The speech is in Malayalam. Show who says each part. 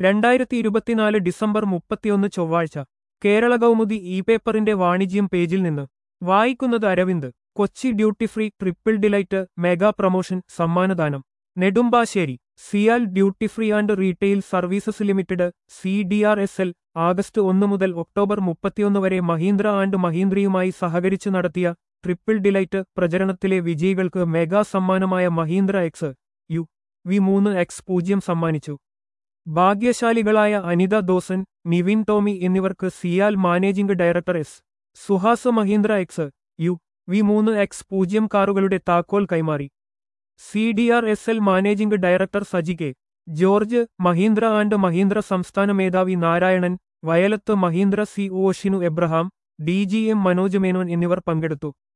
Speaker 1: രണ്ടായിരത്തി ഇരുപത്തിനാല് ഡിസംബർ മുപ്പത്തിയൊന്ന് ചൊവ്വാഴ്ച കേരള കൗമുദി ഇ പേപ്പറിന്റെ വാണിജ്യം പേജിൽ നിന്ന് വായിക്കുന്നത് Aravind Kochi duty free triple delight mega promotion സമ്മാനദാനം Nedumbassery CIAL duty free and retail services limited C D R S L August ഒന്ന് മുതൽ ഒക്ടോബർ മുപ്പത്തിയൊന്ന് വരെ മഹീന്ദ്ര ആൻഡ് മഹീന്ദ്രയുമായി സഹകരിച്ച് നടത്തിയ ട്രിപ്പിൾ ഡിലൈറ്റ് പ്രചരണത്തിലെ വിജയികൾക്ക് മെഗാ സമ്മാനമായ മഹീന്ദ്ര എക്സ് യു വി മൂന്ന് എക്സ് പൂജ്യം സമ്മാനിച്ചു ഭാഗ്യശാലികളായ അനിത ദോസൻ നിവിൻ ടോമി എന്നിവർക്ക് CIAL managing director S Suhas Mahindra X U V മൂന്ന് എക്സ് പൂജ്യം കാറുകളുടെ താക്കോൽ കൈമാറി C D R S L managing director Saji K George Mahindra and Mahindra സംസ്ഥാന മേധാവി Narayanan Vayalath Mahindra C O Shinu Abraham D G M Manoj Menon എന്നിവർ പങ്കെടുത്തു